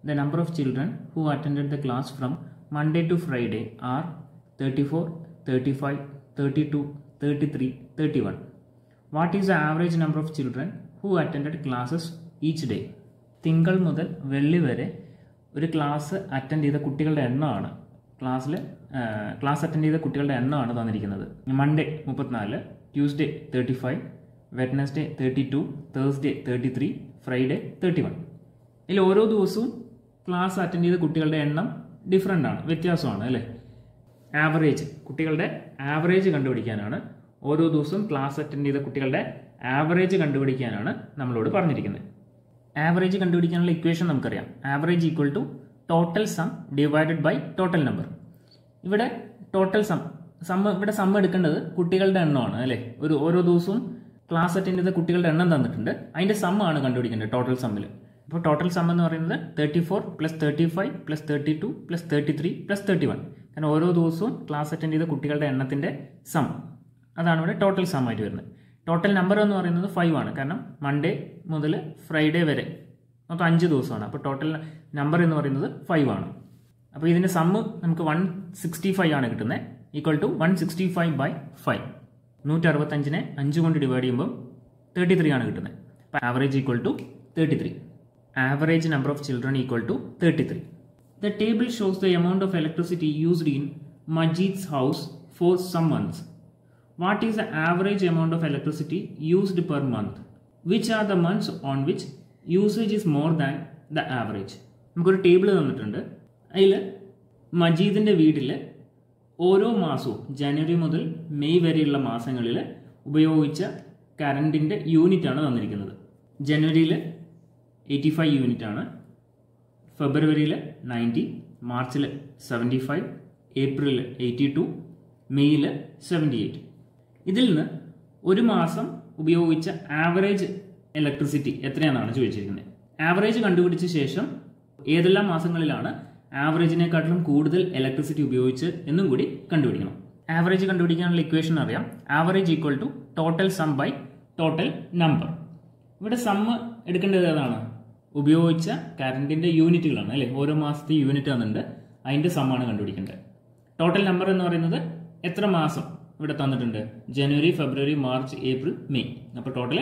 the number of children who attended the class from Monday to Friday are 34, 35, 32, 33, 31. What is the average number of children who attended classes each day? തിങ്കൾ മുതൽ വെള്ളി വരെ ഒരു class attend ചെയ്ത കുട്ടികളുടെ എണ്ണമാണ് ക്ലാസ്സിൽ ക്ലാസ് അറ്റൻഡ് ചെയ്ത കുട്ടികളുടെ എണ്ണമാണ് തന്നിരിക്കുന്നത് മൺഡേ മുപ്പത്തിനാല് Tuesday thirty five Wednesday thirty two Thursday thirty three Friday thirty one ഇതിൽ ഓരോ ദിവസവും ക്ലാസ് അറ്റൻഡ് ചെയ്ത കുട്ടികളുടെ എണ്ണം ഡിഫറെൻ്റ് ആണ് വ്യത്യാസമാണ് അല്ലേ ആവറേജ് കുട്ടികളുടെ ആവറേജ് കണ്ടുപിടിക്കാനാണ് ഓരോ ദിവസവും ക്ലാസ് അറ്റൻഡ് ചെയ്ത കുട്ടികളുടെ ആവറേജ് കണ്ടുപിടിക്കാനാണ് നമ്മളോട് പറഞ്ഞിരിക്കുന്നത് ആവറേജ് കണ്ടുപിടിക്കാനുള്ള ഇക്വേഷൻ നമുക്കറിയാം average equal to total sum divided by total number ഇവിടെ ടോട്ടൽ സം സം ഇവിടെ സം എടുക്കേണ്ടത് കുട്ടികളുടെ എണ്ണമാണ് അല്ലേ ഒരു ഓരോ ദിവസവും ക്ലാസ് അറ്റൻഡ് ചെയ്ത കുട്ടികളുടെ എണ്ണം തന്നിട്ടുണ്ട് അതിൻ്റെ സം ആണ് കണ്ടുപിടിക്കേണ്ടത് ടോട്ടൽ സമ്മിൽ ഇപ്പോൾ ടോട്ടൽ സം എന്ന് പറയുന്നത് thirty four plus thirty five plus thirty two plus thirty three plus thirty one കാരണം ഓരോ ദിവസവും ക്ലാസ് അറ്റൻഡ് ചെയ്ത കുട്ടികളുടെ എണ്ണത്തിൻ്റെ സം അതാണ് ഇവിടെ ടോട്ടൽ സം ആയിട്ട് വരുന്നത് ടോട്ടൽ നമ്പർ എന്ന് പറയുന്നത് ഫൈവ് ആണ് കാരണം മൺഡേ മുതൽ ഫ്രൈഡേ വരെ മൊത്തം അഞ്ച് ദിവസമാണ് അപ്പോൾ ടോട്ടൽ നമ്പർ എന്ന് പറയുന്നത് ഫൈവ് ആണ് അപ്പോൾ ഇതിൻ്റെ സമ്മ് നമുക്ക് വൺ സിക്സ്റ്റി ഫൈവ് ആണ് കിട്ടുന്നത് equal to one sixty five by five നൂറ്റി അറുപത്തഞ്ചിനെ അഞ്ച് കൊണ്ട് ഡിവൈഡ് ചെയ്യുമ്പോൾ തേർട്ടി ത്രീ ആണ് കിട്ടുന്നത് അപ്പോൾ average equal to thirty three average number of children equal to thirty three the table shows the amount of electricity used in Majeed's house for some months What is the average amount of electricity used per month? Which are the months on which usage is more than the average? നമുക്കൊരു table തന്നിട്ടുണ്ട് അതിൽ മജീദിൻ്റെ വീട്ടിൽ ഓരോ മാസവും ജനുവരി മുതൽ May വരെയുള്ള മാസങ്ങളിൽ ഉപയോഗിച്ച കറണ്ടിൻ്റെ യൂണിറ്റാണ് തന്നിരിക്കുന്നത് ജനുവരിയിൽ എയ്റ്റി ഫൈവ് യൂണിറ്റാണ് ഫെബ്രുവരിയിൽ നയൻറ്റി മാർച്ചിൽ സെവൻറ്റി ഫൈവ് ഏപ്രിലിൽ എയ്റ്റി ടു മെയ്യിൽ സെവൻറ്റി എയ്റ്റ് ഇതിൽ നിന്ന് ഒരു മാസം ഉപയോഗിച്ച ആവറേജ് ഇലക്ട്രിസിറ്റി എത്രയാണെന്നാണ് ചോദിച്ചിരിക്കുന്നത് ആവറേജ് കണ്ടുപിടിച്ച ശേഷം ഏതെല്ലാം മാസങ്ങളിലാണ് ആവറേജിനെക്കാട്ടിലും കൂടുതൽ ഇലക്ട്രിസിറ്റി ഉപയോഗിച്ച് എന്നും കൂടി കണ്ടുപിടിക്കണം ആവറേജ് കണ്ടുപിടിക്കാനുള്ള ഇക്വേഷൻ അറിയാം average equal to total sum by total number ഇവിടെ സമ്മ് എടുക്കേണ്ടത് ഏതാണ് ഉപയോഗിച്ച കറണ്ടിന്റെ യൂണിറ്റുകളാണ് അല്ലേ ഓരോ മാസത്തെ യൂണിറ്റ് തന്നിട്ടുണ്ട് അതിന്റെ സമ്മാണ് കണ്ടുപിടിക്കേണ്ടത് ടോട്ടൽ നമ്പർ എന്ന് പറയുന്നത് എത്ര മാസം ഇവിടെ തന്നിട്ടുണ്ട് ജനുവരി ഫെബ്രുവരി മാർച്ച് ഏപ്രിൽ മെയ് അപ്പോൾ ടോട്ടൽ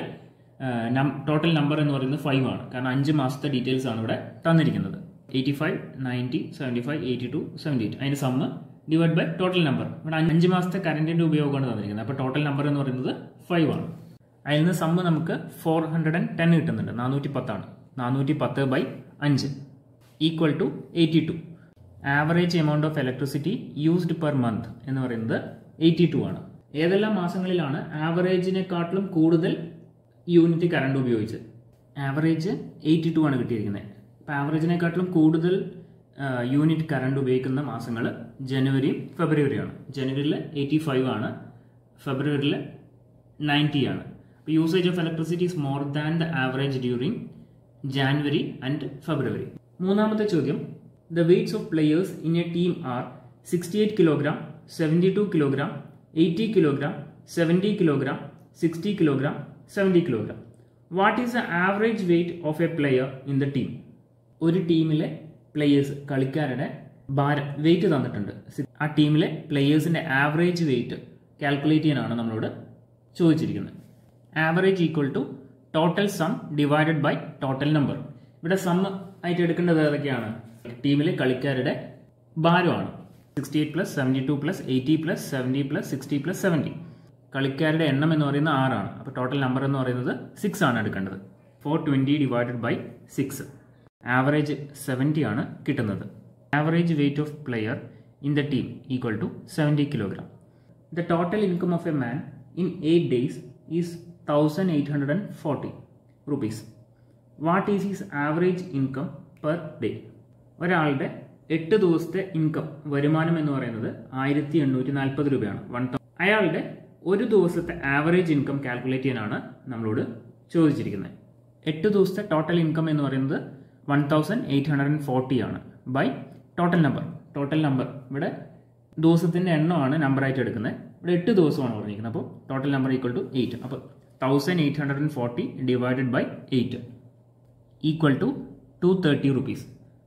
ടോട്ടൽ നമ്പർ എന്ന് പറയുന്നത് ഫൈവ് ആണ് കാരണം അഞ്ച് മാസത്തെ ഡീറ്റെയിൽസ് ആണ് ഇവിടെ തന്നിരിക്കുന്നത് eighty five ninety seventy five eighty two seventy eight അതിൻ്റെ sum divide by total number ഇവിടെ അഞ്ച് മാസത്തെ കറണ്ടിൻ്റെ ഉപയോഗമാണ് തന്നിരിക്കുന്നത് അപ്പോൾ ടോട്ടൽ നമ്പർ എന്ന് പറയുന്നത് ഫൈവ് ആണ് അതിൽ നിന്ന് സമ്മ് നമുക്ക് ഫോർ ഹൺഡ്രഡ് ആൻഡ് ടെൻ കിട്ടുന്നുണ്ട് നാനൂറ്റി പത്താണ് നാനൂറ്റി പത്ത് ബൈ അഞ്ച് equal to eighty two average amount of electricity used per month എന്ന് പറയുന്നത് എയ്റ്റി ടു ആണ് ഏതെല്ലാം മാസങ്ങളിലാണ് ആവറേജിനെക്കാട്ടിലും കൂടുതൽ യൂണിറ്റ് കറണ്ട് ഉപയോഗിച്ചത് ആവറേജ് എയ്റ്റി ടു ആണ് കിട്ടിയിരിക്കുന്നത് അപ്പോൾ ആവറേജിനെക്കാട്ടിലും കൂടുതൽ യൂണിറ്റ് കറണ്ട് ഉപയോഗിക്കുന്ന മാസങ്ങൾ ജനുവരിയും ഫെബ്രുവരിയാണ് ജനുവരിയിൽ എയ്റ്റി ഫൈവ് ആണ് ഫെബ്രുവരിയിൽ നയൻറ്റി ആണ് അപ്പോൾ usage of electricity is more than the average during January and February മൂന്നാമത്തെ ചോദ്യം the weights of players in a team are sixty eight kilogram seventy two kilogram eighty kilogram seventy kilogram sixty kilogram seventy kilogram what is the average weight of a player in the team ഒരു ടീമിലെ players കളിക്കാരുടെ ഭാരം wait തന്നിട്ടുണ്ട് ആ ടീമിലെ പ്ലെയേഴ്സിന്റെ average wait calculate ചെയ്യാനാണ് നമ്മളോട് ചോദിച്ചിരിക്കുന്നത് average equal to total sum divided by total number ഇവിടെ സം ആയിട്ട് എടുക്കേണ്ടത് ഏതൊക്കെയാണ് ടീമിലെ കളിക്കാരുടെ ഭാരമാണ് sixty eight plus seventy two plus eighty plus seventy plus sixty plus seventy കളിക്കാരുടെ എണ്ണം എന്ന് പറയുന്നത് ആറാണ് അപ്പോൾ ടോട്ടൽ നമ്പർ എന്ന് പറയുന്നത് സിക്സ് ആണ് എടുക്കേണ്ടത് four twenty divided by six average seventy ആണ് കിട്ടുന്നത് average weight of player in the team equal to seventy kilogram the total income of a man in eight days is thousand eight hundred and forty rupees what is his average income per day ഒരാളുടെ എട്ട് ദിവസത്തെ income വരുമാനം എന്ന് പറയുന്നത് ആയിരത്തി എണ്ണൂറ്റി നാൽപ്പത് രൂപയാണ് വൺ അയാളുടെ ഒരു ദിവസത്തെ ആവറേജ് ഇൻകം കാൽക്കുലേറ്റ് ചെയ്യാനാണ് നമ്മളോട് ചോദിച്ചിരിക്കുന്നത് എട്ട് ദിവസത്തെ ടോട്ടൽ ഇൻകം എന്ന് പറയുന്നത് one thousand eight hundred and forty ആണ് by total number total number ഇവിടെ ദിവസത്തിൻ്റെ എണ്ണമാണ് നമ്പറായിട്ട് എടുക്കുന്നത് ഇവിടെ എട്ട് ദിവസമാണ് പറഞ്ഞിരിക്കുന്നത് അപ്പോൾ total number equal to eight അപ്പോൾ thousand eight hundred and forty divided by eight equal to two thirty rupees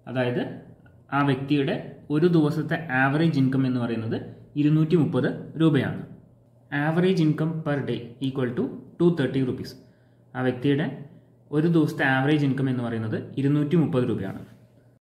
അതായത് ആ വ്യക്തിയുടെ ഒരു ദിവസത്തെ ആവറേജ് ഇൻകം എന്ന് പറയുന്നത് ഇരുന്നൂറ്റി മുപ്പത് രൂപയാണ് average income per day equal to two thirty rupees ആ വ്യക്തിയുടെ ഒരു ദിവസത്തെ ആവറേജ് ഇൻകം എന്ന് പറയുന്നത് ഇരുന്നൂറ്റി മുപ്പത് രൂപയാണ്